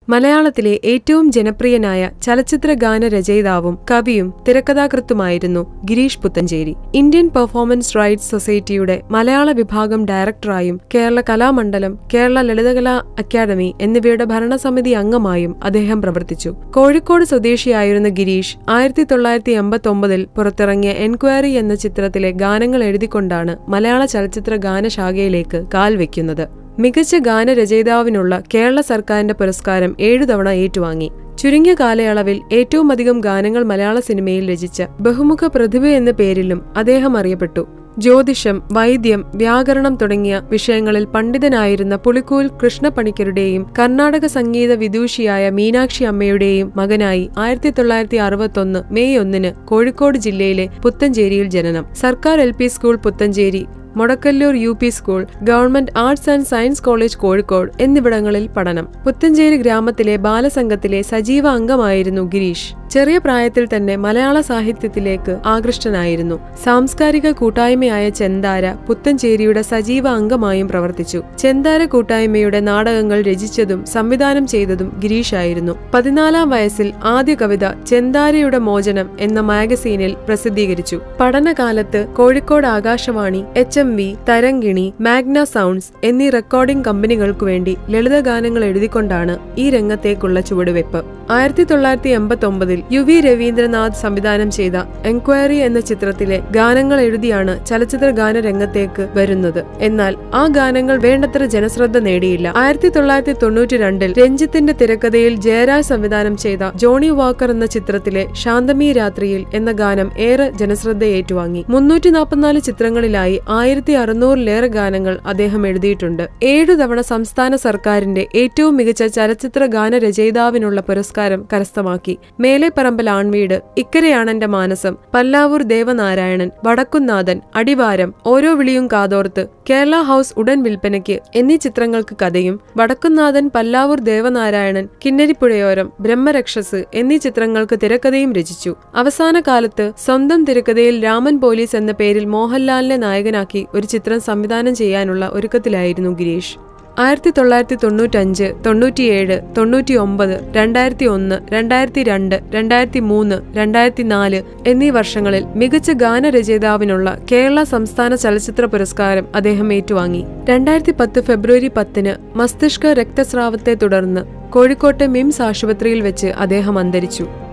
മലയാളത്തിലെ ഏറ്റവും ജനപ്രിയനായ ചലച്ചിത്ര ഗാന രചയിതാവും കവിയും തിരക്കഥാകൃത്തുമായിരുന്നു Gireesh Puthenchery Indian performance rights സൊസൈറ്റിയുടെ മലയാള വിഭാഗം ഡയറക്ടറായും കേരള കലാമണ്ഡലം കേരള ലളിതകലാ അക്കാദമി എന്നിവയുടെ ഭരണസമിതി അംഗമായും അദ്ദേഹം പ്രവർത്തിച്ചു കോഴിക്കോട് സ്വദേശിയായിരുന്ന ഗിരീഷ് ആയിരത്തി തൊള്ളായിരത്തി എൺപത്തി ഒമ്പതിൽ പുറത്തിറങ്ങിയ എൻക്വയറി എന്ന ചിത്രത്തിലെ ഗാനങ്ങൾ എഴുതിക്കൊണ്ടാണ് മലയാള ചലച്ചിത്ര ഗാനശാഖയിലേക്ക് കാൽ വെക്കുന്നത് മികച്ച ഗാനരചയിതാവിനുള്ള കേരള സർക്കാരിന്റെ പുരസ്കാരം ഏഴു തവണ ഏറ്റുവാങ്ങി ചുരുങ്ങിയ കാലയളവിൽ ഏറ്റവും അധികം ഗാനങ്ങൾ മലയാള സിനിമയിൽ രചിച്ച ബഹുമുഖ പ്രതിഭ എന്ന പേരിലും അദ്ദേഹം അറിയപ്പെട്ടു ജ്യോതിഷം വൈദ്യം വ്യാകരണം തുടങ്ങിയ വിഷയങ്ങളിൽ പണ്ഡിതനായിരുന്ന പുളിക്കൂൽ കൃഷ്ണപണിക്കരുടെയും കർണാടക സംഗീത വിദൂഷിയായ മീനാക്ഷി അമ്മയുടെയും മകനായി ആയിരത്തി തൊള്ളായിരത്തി അറുപത്തൊന്ന് മെയ് ഒന്നിന് കോഴിക്കോട് ജില്ലയിലെ പുത്തഞ്ചേരിയിൽ ജനനം സർക്കാർ L P school Puthenchery Modakkallur U P school government arts and science college Kozhikode എന്നിവിടങ്ങളിൽ പഠനം പുത്തഞ്ചേരി ഗ്രാമത്തിലെ ബാലസംഘത്തിലെ സജീവ അംഗമായിരുന്നു ഗിരീഷ് ചെറിയ പ്രായത്തിൽ തന്നെ മലയാള സാഹിത്യത്തിലേക്ക് ആകൃഷ്ടനായിരുന്നു സാംസ്കാരിക കൂട്ടായ്മയായ ചെന്താര പുത്തഞ്ചേരിയുടെ സജീവ അംഗമായും പ്രവർത്തിച്ചു ചെന്താര കൂട്ടായ്മയുടെ നാടകങ്ങൾ രചിച്ചതും സംവിധാനം ചെയ്തതും ഗിരീഷായിരുന്നു പതിനാലാം വയസ്സിൽ ആദ്യ കവിത ചെന്താരയുടെ മോചനം എന്ന മാഗസീനിൽ പ്രസിദ്ധീകരിച്ചു പഠനകാലത്ത് Kozhikode Akashvani H M V Tharangini Magna sounds എന്നീ റെക്കോർഡിംഗ് കമ്പനികൾക്കു വേണ്ടി ലളിതഗാനങ്ങൾ എഴുതിക്കൊണ്ടാണ് ഈ രംഗത്തേക്കുള്ള ചുവടുവെപ്പ് ആയിരത്തി തൊള്ളായിരത്തി എൺപത്തി ഒമ്പതിൽ യു വി രവീന്ദ്രനാഥ് സംവിധാനം ചെയ്ത എൻക്വയറി എന്ന ചിത്രത്തിലെ ഗാനങ്ങൾ എഴുതിയാണ് ചലച്ചിത്ര ഗാന രംഗത്തേക്ക് വരുന്നത് എന്നാൽ ആ ഗാനങ്ങൾ വേണ്ടത്ര ജനശ്രദ്ധ നേടിയില്ല ആയിരത്തി തൊള്ളായിരത്തി തൊണ്ണൂറ്റി രണ്ടിൽ രഞ്ജിത്തിന്റെ തിരക്കഥയിൽ ജയരാജ് സംവിധാനം ചെയ്ത ജോണി വാക്കർ എന്ന ചിത്രത്തിലെ ശാന്തമീ രാത്രിയിൽ എന്ന ഗാനം ഏറെ ജനശ്രദ്ധ ഏറ്റുവാങ്ങി മുന്നൂറ്റി നാൽപ്പത്തിനാല് ചിത്രങ്ങളിലായി ആയിരത്തി അറുന്നൂറിലേറെ ഗാനങ്ങൾ അദ്ദേഹം എഴുതിയിട്ടുണ്ട് ഏഴു തവണ സംസ്ഥാന സർക്കാരിന്റെ ഏറ്റവും മികച്ച ചലച്ചിത്ര ഗാന രചയിതാവിനുള്ള പുരസ്കാരം കരസ്ഥമാക്കി മേലെപ്പറമ്പൽ ആൺവീട് ഇക്കരയാണെന്റെ മാനസം പല്ലാവൂർ ദേവനാരായണൻ വടക്കുന്നാഥൻ അടിവാരം ഓരോ വിളിയും കാതോർത്ത് കേരള ഹൗസ് ഉടൻ വിൽപ്പനയ്ക്ക് എന്നീ ചിത്രങ്ങൾക്ക് കഥയും വടക്കുന്നാഥൻ പല്ലാവൂർ ദേവനാരായണൻ കിന്നരിപ്പുഴയോരം ബ്രഹ്മരക്ഷസ് എന്നീ ചിത്രങ്ങൾക്ക് തിരക്കഥയും രചിച്ചു അവസാന കാലത്ത് സ്വന്തം തിരക്കഥയിൽ രാമൻ പോലീസ് എന്ന പേരിൽ മോഹൻലാലിനെ നായകനാക്കി ഒരു ചിത്രം സംവിധാനം ചെയ്യാനുള്ള ഒരുക്കത്തിലായിരുന്നു ഗിരീഷ് ആയിരത്തി തൊള്ളായിരത്തി തൊണ്ണൂറ്റഞ്ച് തൊണ്ണൂറ്റിയേഴ് തൊണ്ണൂറ്റി ഒമ്പത് രണ്ടായിരത്തി ഒന്ന് രണ്ടായിരത്തി രണ്ട് രണ്ടായിരത്തി മൂന്ന് രണ്ടായിരത്തി നാല് എന്നീ വർഷങ്ങളിൽ മികച്ച ഗാനരചയിതാവിനുള്ള കേരള സംസ്ഥാന ചലച്ചിത്ര പുരസ്കാരം അദ്ദേഹം ഏറ്റുവാങ്ങി രണ്ടായിരത്തി പത്ത് ഫെബ്രുവരി പത്തിന് മസ്തിഷ്ക രക്തസ്രാവത്തെ തുടർന്ന് കോഴിക്കോട്ടെ മിംസ് ആശുപത്രിയിൽ വെച്ച് അദ്ദേഹം അന്തരിച്ചു